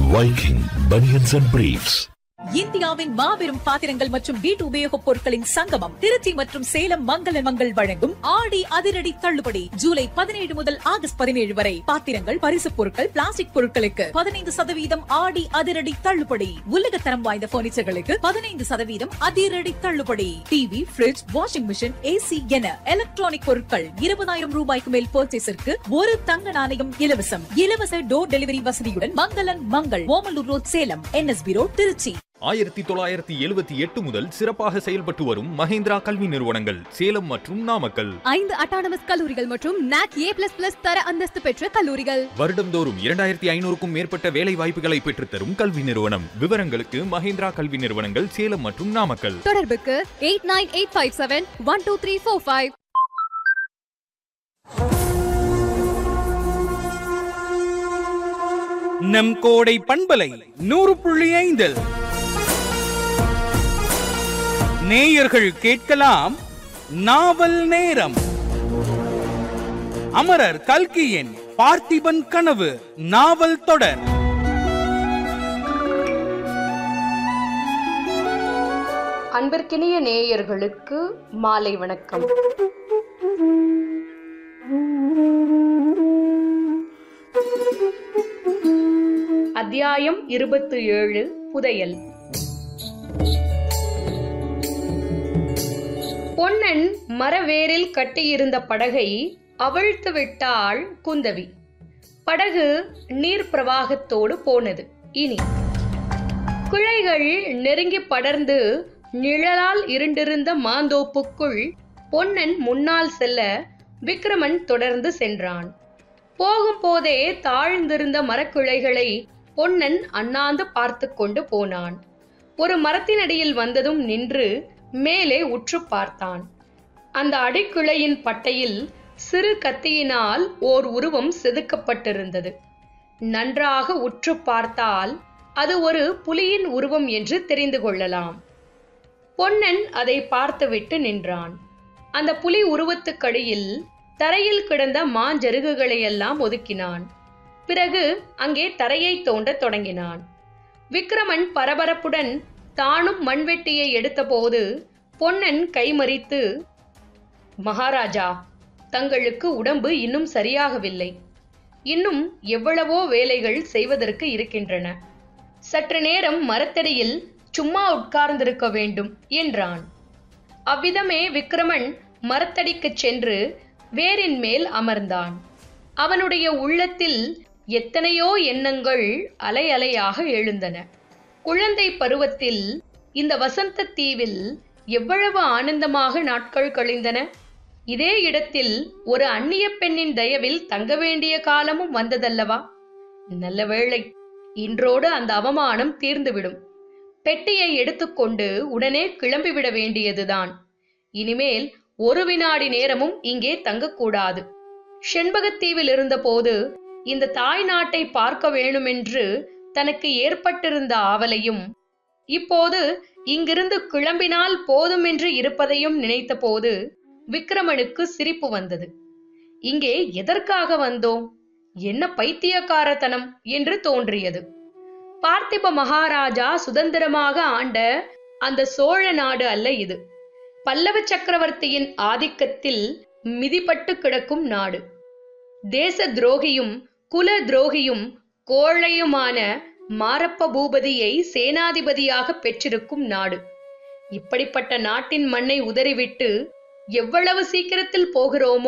Viking Bunions and Briefs. இந்தியாவின் மாபெரும் பாத்திரங்கள் மற்றும் வீட்டு உபயோகப் பொருட்களின் சங்கமம் திருச்சி மற்றும் சேலம் மங்கள மங்கள் வழங்கும் ஆடி அதிரடி தள்ளுபடி ஜூலை பதினேழு முதல் ஆகஸ்ட் பதினேழு வரை பாத்திரங்கள் பரிசுப் பொருட்கள் பிளாஸ்டிக் பொருட்களுக்கு பதினைந்து சதவீதம் ஆடி அதிரடி தள்ளுபடி உலகத்தரம் வாய்ந்த பர்னிச்சர்களுக்கு பதினைந்து சதவீதம் அதிரடி தள்ளுபடி TV fridge washing machine AC என எலக்ட்ரானிக் பொருட்கள் இருபதாயிரம் ரூபாய்க்கு மேல் பர்ச்சேஸிற்கு ஒரு தங்க நாணயம் இலவசம் இலவச டோர் டெலிவரி வசதியுடன் மங்களன் Mangal Omalur road Salem NSB road Trichy ஆயிரத்தி தொள்ளாயிரத்தி எழுபத்தி எட்டு முதல் சிறப்பாக செயல்பட்டு வரும் மஹேந்திரா கல்வி நிறுவனங்கள் சேலம் மற்றும் நாமக்கல் ஐந்து அட்டானமஸ் கல்லூரிகள் மற்றும் நாக் ஏ பிளஸ் பிளஸ் தர அந்தஸ்து பெற்ற கல்லூரிகள் வருடந்தோறும் இரண்டாயிரத்தி ஐநூறுக்கும் மேற்பட்ட வேலை வாய்ப்புகளை பெற்றுத்தரும் கல்வி நிறுவனம் விவரங்களுக்கு மஹேந்திரா கல்வி நிறுவனங்கள் சேலம் மற்றும் நாமக்கல் தொடர்புக்கு eight nine eight five seven one two three four five நம் கோடை பண்பலை நூறு புள்ளி ஐந்தில் நேயர்கள் கேட்கலாம் நாவல் நேரம் அமரர் கல்கியின் பார்த்திபன் கனவு நாவல் தொடர் அன்பிற்கினிய நேயர்களுக்கு மாலை வணக்கம் அத்தியாயம் இருபத்து ஏழு புதையல் பொன்னன் மரவேரில் கட்டியிருந்த படகை அவிழ்த்து விட்டாள் குந்தவி படகு நீர் பிரவாகத்தோடு போனது இனி கிளைகள் நெருங்கி படர்ந்து நிழலால் இருண்டிருந்த மாந்தோப்புக்குள் பொன்னன் முன்னால் செல்ல விக்ரமன் தொடர்ந்து சென்றான் போகும்போதே தாழ்ந்திருந்த மரக்கிளைகளை பொன்னன் அண்ணாந்து பார்த்து கொண்டு போனான் ஒரு மரத்தினடியில் வந்ததும் நின்று மேலே உற்று பார்த்தான் அந்த அடிக்கிளையின் பட்டையில் சிறு கத்தியினால் ஓர் உருவம் செதுக்கப்பட்டிருந்தது நன்றாக உற்று பார்த்தால் அது ஒரு புலியின் உருவம் என்று தெரிந்து கொள்ளலாம் பொன்னன் அதை பார்த்துவிட்டு நின்றான் அந்த புலி உருவத்துக்கடியில் தரையில் கிடந்த மாஞ்சருகுகளையெல்லாம் ஒதுக்கினான் பிறகு அங்கே தரையை தோண்டத் தொடங்கினான் விக்ரமன் பரபரப்புடன் தானும் மண்வெட்டியை எடுத்தபோது பொன்னன் கைமறித்து மகாராஜா தங்களுக்கு உடம்பு இன்னும் சரியாகவில்லை இன்னும் எவ்வளவோ வேலைகள் செய்வதற்கு இருக்கின்றன சற்று நேரம் மரத்தடியில் சும்மா உட்கார்ந்திருக்க வேண்டும் என்றான் அவ்விதமே விக்ரமன் மரத்தடிக்குச் சென்று வேரின் மேல் அமர்ந்தான் அவனுடைய உள்ளத்தில் எத்தனையோ எண்ணங்கள் அலை அலையாக எழுந்தன குழந்தை பருவத்தில் இந்த வசந்த தீவில் எவ்வளவு ஆனந்தமாக நாட்கள் கழிந்தன இதே இடத்தில் ஒரு அந்நிய பெண்ணின் தயவில் தங்க வேண்டிய காலமும் வந்ததல்லவா நல்ல வேளை இன்றோடு அந்த அவமானம் தீர்ந்துவிடும் பெட்டியை எடுத்துக்கொண்டு உடனே கிளம்பிவிட வேண்டியதுதான் இனிமேல் ஒரு வினாடி நேரமும் இங்கே தங்கக்கூடாது செண்பகத்தீவில் இருந்தபோது இந்த தாய் நாட்டை பார்க்க வேணுமென்று தனக்கு ஏற்பட்டிருந்த ஆவலையும் இப்போது இங்கிருந்து கிளம்பினால் போதும் என்று இருப்பதையும் நினைத்தபோது விக்ரமனுக்கு சிரிப்பு வந்தது இங்கே எதற்காக வந்தோம் என்ன பைத்தியக்காரத்தனம் என்று தோன்றியது பார்த்திப மகாராஜா சுதந்திரமாக ஆண்ட அந்த சோழ நாடு அல்ல இது பல்லவ சக்கரவர்த்தியின் ஆதிக்கத்தில் மிதிப்பட்டு கிடக்கும் நாடு தேச துரோகியும் குல துரோகியும் கோழையுமான மாரப்ப பூபதியை சேனாதிபதியாக பெற்றிருக்கும் நாடு இப்படிப்பட்ட நாட்டின் மண்ணை உதறிவிட்டு எவ்வளவு சீக்கிரத்தில் போகிறோமோ